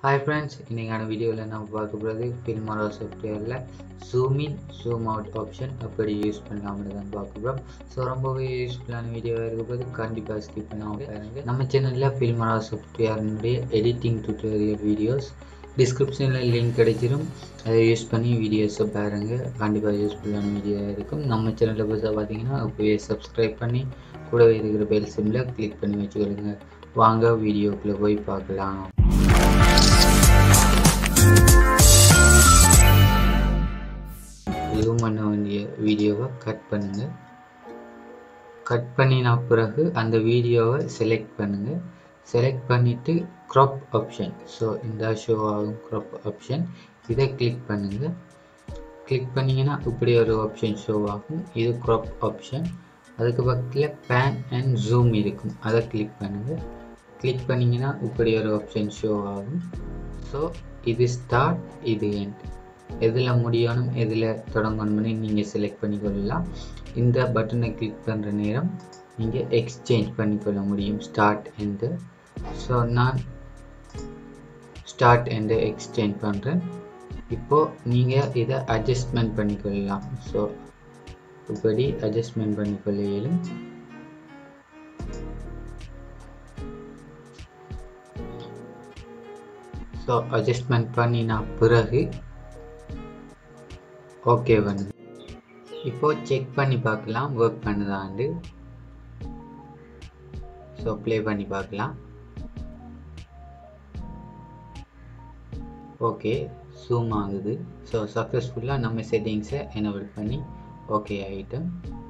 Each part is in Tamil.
ஹாய் ஃப்ரெண்ட்ஸ் இன்றைக்கான வீடியோவில் நம்ம பார்க்க போகிறது ஃபில்மரா சாஃப்ட்வேரில் zoom in zoom out option எப்படி யூஸ் பண்ணலாம்னு தான் பார்க்க போகிறோம் ஸோ ரொம்பவே யூஸ்ஃபுல்லான வீடியோவாக இருக்க போது கண்டிப்பாக ஸ்கிப் பண்ணாமல் பாருங்க நம்ம சேனலில் ஃபில்மரா சாஃப்ட்வேர்னுடைய எடிட்டிங் டுட்டோரியல் வீடியோஸ் டிஸ்கிரிப்ஷனில் லிங்க் கிடைச்சிரும் அதை யூஸ் பண்ணி வீடியோஸை பாருங்கள் கண்டிப்பாக யூஸ்ஃபுல்லான வீடியோவாக இருக்கும் நம்ம சேனலில் புதுசாக பார்த்தீங்கன்னா இப்போவே சப்ஸ்கிரைப் பண்ணி கூடவே இருக்கிற பெல் சிம்மில் கிளிக் பண்ணி வச்சுக்கொள்ளுங்க வாங்க வீடியோக்குள்ளே போய் பார்க்கலாம் ஜூம் பண்ண வேண்டிய வீடியோவை கட் பண்ணுங்கள் கட் பண்ணின பிறகு அந்த வீடியோவை செலக்ட் பண்ணுங்கள் செலக்ட் பண்ணிவிட்டு க்ராப் ஆப்ஷன் ஸோ இந்த ஷோ ஆகும் க்ராப் ஆப்ஷன் இதை கிளிக் பண்ணுங்கள் கிளிக் பண்ணிங்கன்னா இப்படி ஒரு ஆப்ஷன் ஷோ ஆகும் இது க்ராப் ஆப்ஷன் அதுக்கு பக்கத்தில் பேன் அண்ட் ஜூம் இருக்கும் அதை கிளிக் பண்ணுங்கள் கிளிக் பண்ணிங்கன்னா இப்படி ஒரு ஆப்ஷன் ஷோ ஆகும் ஸோ இது ஸ்டார்ட் இது எண்ட் எதில் முடியணும் எதில் தொடங்கணும்னு நீங்கள் செலக்ட் பண்ணிக்கொள்ளலாம் இந்த பட்டனை கிளிக் பண்ணுற நேரம் நீங்கள் எக்ஸ்சேஞ்ச் பண்ணிக்கொள்ள முடியும் ஸ்டார்ட் எண்டு ஸோ நான் ஸ்டார்ட் எண்டு எக்ஸ்சேஞ்ச் பண்ணுறேன் இப்போது நீங்கள் இதை அட்ஜஸ்ட்மெண்ட் பண்ணிக்கொள்ளலாம் ஸோ இப்படி அட்ஜஸ்ட்மெண்ட் பண்ணிக்கொள்ள இயலும் ஸோ அட்ஜஸ்ட்மெண்ட் பண்ணினா பிறகு ஓகே பண்ணுங்க இப்போ செக் பண்ணி பார்க்கலாம் ஒர்க் பண்ணுதாண்டு ஸோ ப்ளே பண்ணி பார்க்கலாம் ஓகே ஜூம் ஆகுது ஸோ சக்ஸஸ்ஃபுல்லாக நம்ம செட்டிங்ஸை எனபிள் பண்ணி ஓகே ஆகிட்டோம்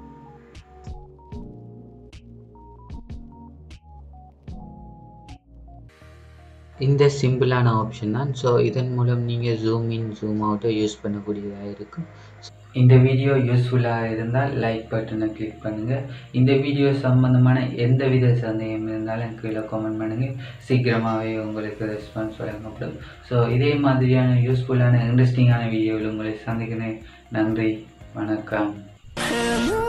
இந்த சிம்பிளான ஆப்ஷன் தான் ஸோ இதன் மூலம் நீங்கள் ஜூம் இன் ஜூம் அவுட்டை யூஸ் பண்ணக்கூடியதாக இருக்கும் இந்த வீடியோ யூஸ்ஃபுல்லாக இருந்தால் லைக் பட்டனை கிளிக் பண்ணுங்கள் இந்த வீடியோ சம்மந்தமான எந்த வித சந்தேகம் இருந்தாலும் கீழே கமெண்ட் பண்ணுங்கள் சீக்கிரமாகவே உங்களுக்கு ரெஸ்பான்ஸ் வழங்கப்படும் ஸோ இதே மாதிரியான யூஸ்ஃபுல்லான இன்ட்ரெஸ்டிங்கான வீடியோவில் உங்களை சந்திக்கிறேன் நன்றி வணக்கம்